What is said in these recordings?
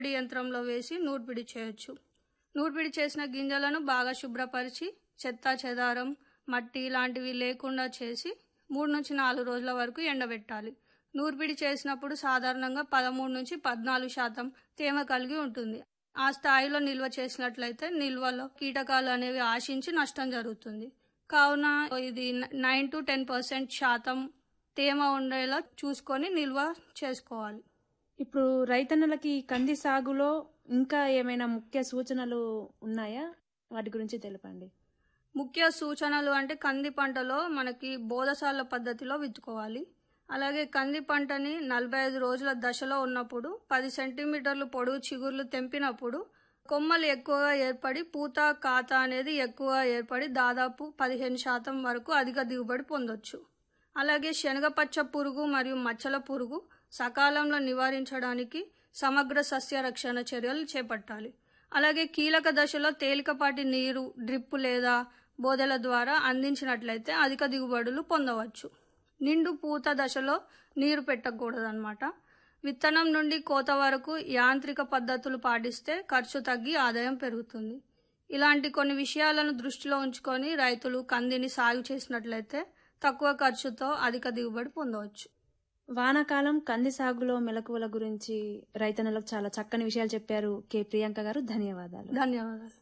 యంత్రంలో వేసి నూర్పిడి చేయొచ్చు నూర్పిడి చేసిన గింజలను బాగా శుభ్రపరిచి చెత్త చెదారం మట్టి లాంటివి లేకుండా చేసి మూడు నుంచి నాలుగు రోజుల వరకు ఎండబెట్టాలి నూర్పిడి చేసినప్పుడు సాధారణంగా పదమూడు నుంచి పద్నాలుగు శాతం తేమ కలిగి ఉంటుంది ఆ స్థాయిలో నిల్వ చేసినట్లయితే నిల్వలో కీటకాలు అనేవి ఆశించి నష్టం జరుగుతుంది కావున ఇది నైన్ టు టెన్ పర్సెంట్ శాతం తేమ ఉండేలా చూసుకొని నిల్వ చేసుకోవాలి ఇప్పుడు రైతన్నులకి కంది సాగులో ఇంకా ఏమైనా ముఖ్య సూచనలు ఉన్నాయా వాటి గురించి తెలపండి ముఖ్య సూచనలు అంటే కంది పంటలో మనకి బోధసాల పద్ధతిలో విత్తుకోవాలి అలాగే కంది పంటని నలభై ఐదు రోజుల దశలో ఉన్నప్పుడు పది సెంటీమీటర్లు పొడవు చిగుర్లు తెంపినప్పుడు కొమ్మలు ఎక్కువగా ఏర్పడి పూత కాత అనేది ఎక్కువ ఏర్పడి దాదాపు పదిహేను శాతం వరకు అధిక దిగుబడి పొందొచ్చు అలాగే శనగపచ్చ పురుగు మరియు మచ్చల పురుగు సకాలంలో నివారించడానికి సమగ్ర సస్య రక్షణ చర్యలు చేపట్టాలి అలాగే కీలక దశలో తేలికపాటి నీరు డ్రిప్ లేదా బోదెల ద్వారా అందించినట్లయితే అధిక దిగుబడులు పొందవచ్చు నిండు పూత దశలో నీరు పెట్టకూడదన్నమాట విత్తనం నుండి కోత వరకు యాంత్రిక పద్ధతులు పాటిస్తే ఖర్చు తగ్గి ఆదాయం పెరుగుతుంది ఇలాంటి కొన్ని విషయాలను దృష్టిలో ఉంచుకొని రైతులు కందిని సాగు చేసినట్లయితే తక్కువ ఖర్చుతో అధిక దిగుబడి పొందవచ్చు వానాకాలం కంది సాగులో మెలకువల గురించి రైతన్నులకు చాలా చక్కని విషయాలు చెప్పారు కె ప్రియాంక గారు ధన్యవాదాలు ధన్యవాదాలు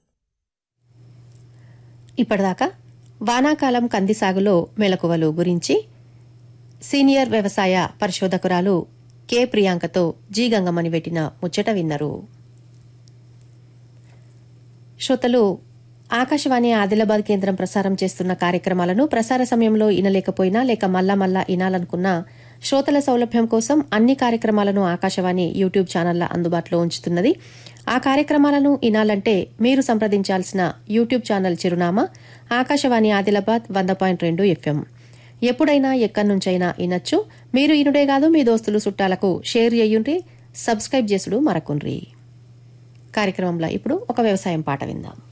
ఇప్పటిదాకా వానాకాలం కంది సాగులో మెలకువలు గురించి సీనియర్ వ్యవసాయ పరిశోధకురాలు కె ప్రియాంకతో జీ గంగమ్మని పెట్టిన ముచ్చట విన్నరు శ్రోతలు ఆకాశవాణి ఆదిలాబాద్ కేంద్రం ప్రసారం చేస్తున్న కార్యక్రమాలను ప్రసార సమయంలో ఇనలేకపోయినా లేక మల్లా మల్లా ఇనాలనుకున్నా శ్రోతల సౌలభ్యం కోసం అన్ని కార్యక్రమాలను ఆకాశవాణి యూట్యూబ్ ఛానళ్ల అందుబాటులో ఉంచుతున్నది ఆ కార్యక్రమాలను ఇనాలంటే మీరు సంప్రదించాల్సిన యూట్యూబ్ ఛానల్ చిరునామా ఆకాశవాణి ఆదిలాబాద్ వంద పాయింట్ రెండు ఎఫ్ఎం ఎప్పుడైనా ఎక్కడి నుంచైనా ఇనొచ్చు మీరు ఇనుడే కాదు మీ దోస్తులు చుట్టాలకు షేర్ చేయుండ్రి సబ్స్క్రైబ్ చేసుడు మరకుండ్రి కార్యక్రమంలో ఇప్పుడు ఒక వ్యవసాయం పాట విందాం